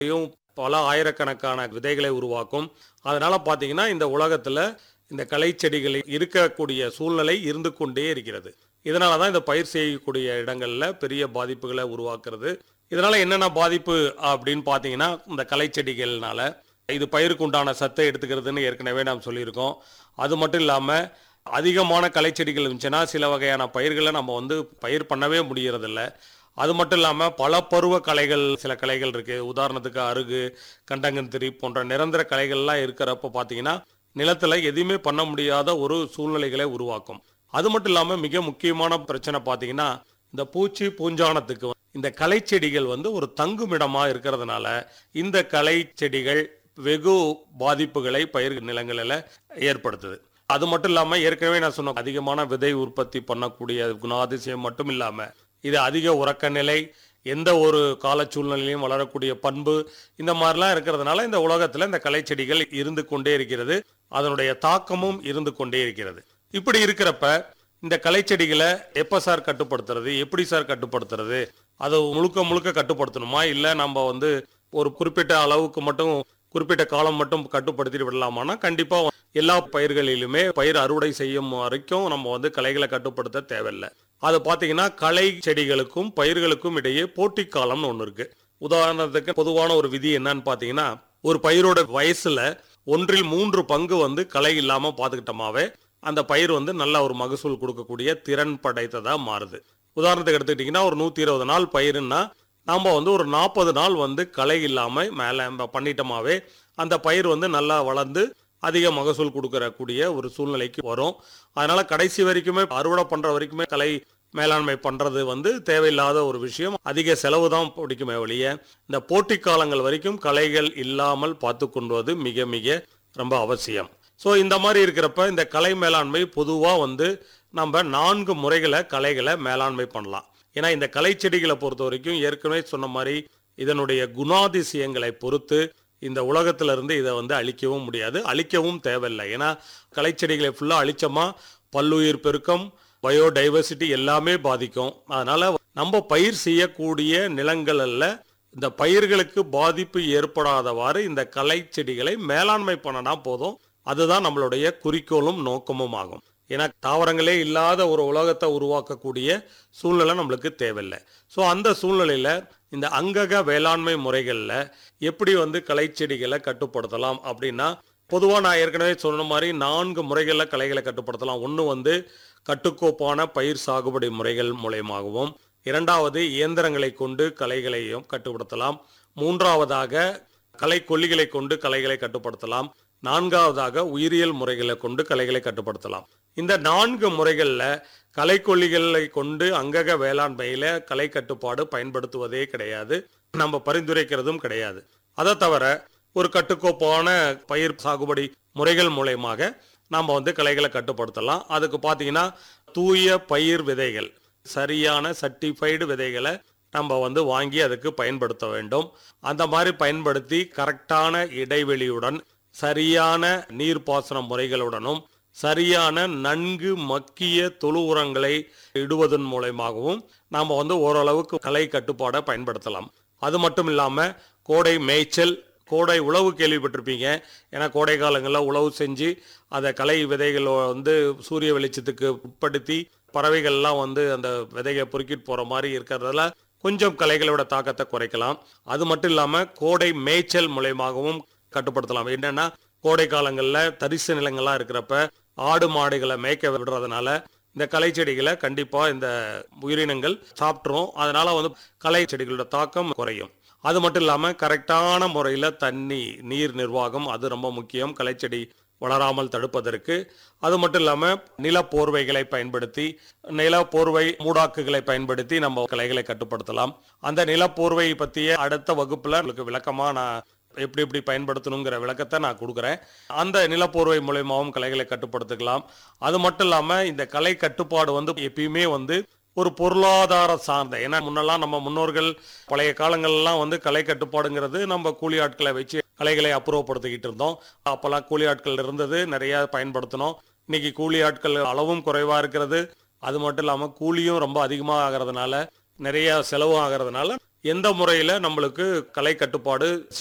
யும் பல ஆயிரக்கணக்கான விதைகளை உருவாக்கும் அதனால பார்த்தீங்கன்னா இந்த உலகத்தில் இந்த களை செடிகள் இருக்கக்கூடிய சூழ்நிலை இருந்து கொண்டே இருக்கிறது இதனால தான் இந்த பயிர் செய்யக்கூடிய இடங்கள்ல பெரிய பாதிப்புகளை உருவாக்குறது இதனால என்னென்ன பாதிப்பு அப்படின்னு பார்த்தீங்கன்னா இந்த களை செடிகள்னால இது பயிருக்கு உண்டான சத்தை எடுத்துக்கிறதுன்னு ஏற்கனவே நாம் சொல்லியிருக்கோம் அது மட்டும் இல்லாமல் அதிகமான களை செடிகள் இருந்துச்சுன்னா சில வகையான பயிர்களை நம்ம வந்து பயிர் பண்ணவே முடியறதில்ல அது மட்டும் இல்லாமல் பல பருவ களைகள் சில களைகள் இருக்குது உதாரணத்துக்கு அருகு கண்டங்கந்திரி போன்ற நிரந்தர களைகள்லாம் இருக்கிறப்ப பார்த்தீங்கன்னா நிலத்தில் எதுவுமே பண்ண முடியாத ஒரு சூழ்நிலைகளை உருவாக்கும் அது மட்டும் இல்லாமல் மிக முக்கியமான பிரச்சனை பார்த்தீங்கன்னா இந்த பூச்சி பூஞ்சானத்துக்கு இந்த களை செடிகள் வந்து ஒரு தங்குமிடமா இருக்கிறதுனால இந்த களை செடிகள் வெகு பாதிப்புகளை பயிர் நிலங்களில் ஏற்படுத்துது அது மட்டும் இல்லாமல் ஏற்கனவே நான் சொன்ன அதிகமான விதை உற்பத்தி பண்ணக்கூடிய குணாதிசயம் மட்டும் இல்லாமல் இது அதிக உறக்க நிலை எந்த ஒரு கால சூழ்நிலையிலும் வளரக்கூடிய பண்பு இந்த மாதிரிலாம் இருக்கிறதுனால இந்த உலகத்தில் இந்த களை செடிகள் இருந்து கொண்டே இருக்கிறது அதனுடைய தாக்கமும் இருந்து கொண்டே இருக்கிறது இப்படி இருக்கிறப்ப இந்த களை செடிகளை எப்போ சார் கட்டுப்படுத்துறது எப்படி சார் கட்டுப்படுத்துறது அதை முழுக்க முழுக்க கட்டுப்படுத்தணுமா இல்லை நம்ம வந்து ஒரு குறிப்பிட்ட அளவுக்கு மட்டும் குறிப்பிட்ட காலம் மட்டும் கட்டுப்படுத்திட்டு விடலாமான்னா கண்டிப்பாக எல்லா பயிர்களிலுமே பயிர் அறுவடை செய்யும் வரைக்கும் நம்ம வந்து களைகளை கட்டுப்படுத்த தேவையில்லை அது பார்த்தீங்கன்னா களை செடிகளுக்கும் பயிர்களுக்கும் இடையே போட்டி காலம்னு ஒன்று இருக்கு உதாரணத்துக்கு பொதுவான ஒரு விதி என்னன்னு பார்த்தீங்கன்னா ஒரு பயிரோட வயசுல ஒன்றில் மூன்று பங்கு வந்து களை இல்லாமல் பார்த்துக்கிட்டோமாவே அந்த பயிர் வந்து நல்ல ஒரு மகசூல் கொடுக்கக்கூடிய திறன் படைத்ததா மாறுது உதாரணத்துக்கு எடுத்துக்கிட்டிங்கன்னா ஒரு நூற்றி இருபது நாள் பயிருன்னா நாம் வந்து ஒரு நாற்பது நாள் வந்து களை இல்லாமல் மேலே பண்ணிட்டோமாவே அந்த பயிர் வந்து நல்லா வளர்ந்து அதிக மகசூல் கொடுக்கறக்கூடிய ஒரு சூழ்நிலைக்கு வரும் அதனால கடைசி வரைக்குமே அறுவடை பண்ற வரைக்குமே கலை மேலாண்மை பண்றது வந்து தேவையில்லாத ஒரு விஷயம் அதிக செலவு தான் பிடிக்குமே ஒழிய இந்த போட்டி காலங்கள் வரைக்கும் கலைகள் இல்லாமல் பார்த்து கொண்டுவது மிக மிக ரொம்ப அவசியம் ஸோ இந்த மாதிரி இருக்கிறப்ப இந்த கலை மேலாண்மை பொதுவாக வந்து நம்ம நான்கு முறைகளை கலைகளை மேலாண்மை பண்ணலாம் ஏன்னா இந்த கலை செடிகளை பொறுத்த வரைக்கும் ஏற்கனவே சொன்ன மாதிரி இதனுடைய குணாதிசயங்களை பொறுத்து இந்த உலகத்துல இருந்து இதை வந்து அழிக்கவும் முடியாது அழிக்கவும் தேவையில்லை ஏன்னா கலைச்செடிகளை ஃபுல்லாக அழிச்சோமா பல்லுயிர் பெருக்கம் பயோடைவர்சிட்டி எல்லாமே பாதிக்கும் அதனால நம்ம பயிர் செய்யக்கூடிய நிலங்கள்ல இந்த பயிர்களுக்கு பாதிப்பு ஏற்படாதவாறு இந்த களை செடிகளை மேலாண்மை பண்ணனா போதும் அதுதான் நம்மளுடைய குறிக்கோளும் நோக்கமும் ஆகும் ஏன்னா தாவரங்களே இல்லாத ஒரு உலகத்தை உருவாக்கக்கூடிய சூழ்நிலை நம்மளுக்கு தேவையில்லை ஸோ அந்த சூழ்நிலையில் இந்த அங்கக வேளாண்மை முறைகளில் எப்படி வந்து களை செடிகளை கட்டுப்படுத்தலாம் அப்படின்னா பொதுவாக நான் ஏற்கனவே சொன்ன மாதிரி நான்கு முறைகளில் களைகளை கட்டுப்படுத்தலாம் ஒன்று வந்து கட்டுக்கோப்பான பயிர் சாகுபடி முறைகள் மூலயமாகவும் இரண்டாவது இயந்திரங்களை கொண்டு களைகளையும் கட்டுப்படுத்தலாம் மூன்றாவதாக கலை கொல்லிகளை கொண்டு களைகளை கட்டுப்படுத்தலாம் நான்காவதாக உயிரியல் முறைகளை கொண்டு களைகளை கட்டுப்படுத்தலாம் இந்த நான்கு முறைகளில் கலைக்கொல்லிகளை கொண்டு அங்கக வேளாண்மையில கலை கட்டுப்பாடு பயன்படுத்துவதே கிடையாது நம்ம பரிந்துரைக்கிறதும் கிடையாது அதை தவிர ஒரு கட்டுக்கோப்பான பயிர் சாகுபடி முறைகள் மூலயமாக நாம் வந்து கலைகளை கட்டுப்படுத்தலாம் அதுக்கு பார்த்தீங்கன்னா தூய பயிர் விதைகள் சரியான சர்டிஃபைடு விதைகளை நம்ம வந்து வாங்கி அதுக்கு பயன்படுத்த வேண்டும் அந்த மாதிரி பயன்படுத்தி கரெக்டான இடைவெளியுடன் சரியான நீர்ப்பாசன முறைகளுடனும் சரியான நன்கு மக்கிய தொழு உரங்களை இடுவதன் மூலயமாகவும் நாம் வந்து ஓரளவுக்கு கலை கட்டுப்பாடை பயன்படுத்தலாம் அது மட்டும் இல்லாமல் கோடை மேய்ச்சல் கோடை உழவு கேள்விப்பட்டிருப்பீங்க ஏன்னா கோடை காலங்களில் உழவு செஞ்சு அதை களை விதைகள் வந்து சூரிய வெளிச்சத்துக்கு உட்படுத்தி பறவைகள்லாம் வந்து அந்த விதையை பொறுக்கிட்டு போகிற மாதிரி இருக்கிறதுல கொஞ்சம் கலைகளோட தாக்கத்தை குறைக்கலாம் அது மட்டும் இல்லாமல் கோடை மேய்ச்சல் மூலயமாகவும் கட்டுப்படுத்தலாம் என்னன்னா கோடை காலங்களில் தரிசு நிலங்கள்லாம் இருக்கிறப்ப ஆடு மாடுகளை மேய்க்க விடுறதுனால இந்த களை செடிகளை கண்டிப்பாக இந்த உயிரினங்கள் சாப்பிட்ரும் அதனால வந்து களை செடிகளோட தாக்கம் குறையும் அது மட்டும் இல்லாமல் கரெக்டான முறையில் தண்ணி நீர் நிர்வாகம் அது ரொம்ப முக்கியம் களைச்செடி வளராமல் தடுப்பதற்கு அது மட்டும் இல்லாமல் நிலப்போர்வைகளை பயன்படுத்தி நிலப்போர்வை மூடாக்குகளை பயன்படுத்தி நம்ம கலைகளை கட்டுப்படுத்தலாம் அந்த நிலப்போர்வை பற்றிய அடுத்த வகுப்பில் உங்களுக்கு விளக்கமாக நான் எப்படி எப்படி பயன்படுத்தணுங்கிற விளக்கத்தை நான் கொடுக்குறேன் அந்த நிலப்போர்வை மூலயமாவும் கலைகளை கட்டுப்படுத்திக்கலாம் அது மட்டும் இல்லாமல் இந்த கலை கட்டுப்பாடு வந்து எப்பயுமே வந்து ஒரு பொருளாதார சார்ந்த ஏன்னா முன்னெல்லாம் நம்ம முன்னோர்கள் பழைய காலங்கள்லாம் வந்து கலை கட்டுப்பாடுங்கிறது நம்ம கூலி ஆட்களை வச்சு கலைகளை அப்புறப்படுத்திக்கிட்டு இருந்தோம் அப்போல்லாம் கூலி ஆட்கள் இருந்தது நிறைய பயன்படுத்தினோம் இன்னைக்கு கூலி ஆட்கள் அளவும் குறைவா இருக்கிறது அது மட்டும் இல்லாமல் கூலியும் ரொம்ப அதிகமாக ஆகிறதுனால நிறைய செலவும் ஆகிறதுனால எந்த முறையில் நம்மளுக்கு கலை கட்டுப்பாடு